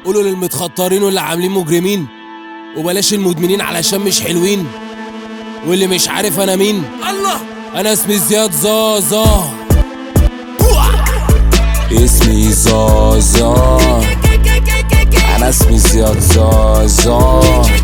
قولوا للمتخطرين واللي عاملين مجرمين وبلاش المدمنين علشان مش حلوين واللي مش عارف انا مين الله انا اسمي زياد زازا اسمي زازا انا اسمي زياد زازا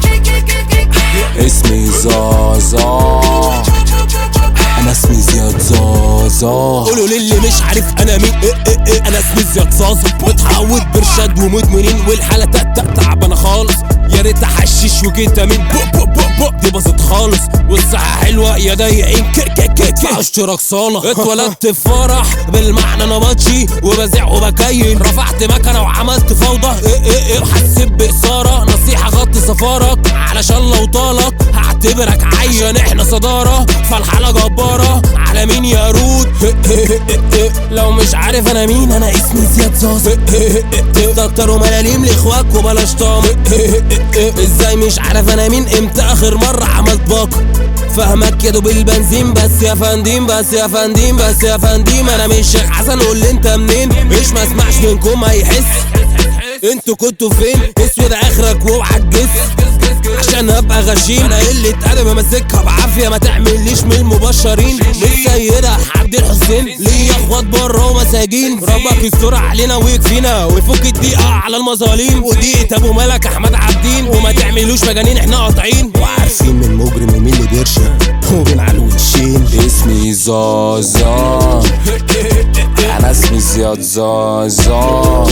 اسمي زازا انا اسمي زياد زازا قولوا للي مش عارف انا مين إيه إيه إيه انا اسمي زياد زازا متعود برشاد ومدمنين والحاله تأتأ تعبانه خالص يا ريت احشش وكيتامين بق بق بق بق دي باظت خالص والصحة حلوة يا ضايعين كر كر كر كر اشتراك صالة اتولدت في فرح بالمعنى نبطشي وبزع وبكيل رفعت مكنة وعملت فوضى ايه ايه ايه وحسيت بإثارة نصيحة غطي سفارك علشان لو طالك هعتبرك عيان احنا صدارة فالحالة جبارة على مين يا رود لو مش عارف انا مين انا اسمي زياد زازا دكتور وملاليم لاخواك وبلاش طعم ازاي مش عارف انا مين امتى اخر مرة عملت باقة فاهمك يا دوب البنزين بس يا فنديم بس يا فنديم بس يا فنديم انا مش شيخ حسن قول لي انت منين مش ما اسمعش منكم هيحس انتوا كنتوا فين اسود اخرك واوعى تجس عشان ابقى غشيم انا قلة ادب امسكها بعافيه ما تعمليش من المبشرين للسيدة عبد الحسين ليا اخوات بره ومساجين ربك يستر علينا ويكفينا ويفك الضيقه على المظالم ودقيقة ابو ملك احمد عابدين وما تعملوش مجانين احنا قاطعين وعارفين من مجرم ومين اللي بيرشد وبين على الوشين اسمي زازا انا اسمي زياد زازا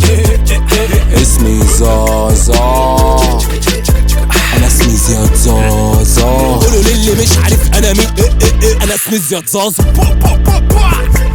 اسمي زازا انا اسمي زياد زازا قولوا للي مش عارف انا مين إيه إيه إيه انا اسمي زياد زازا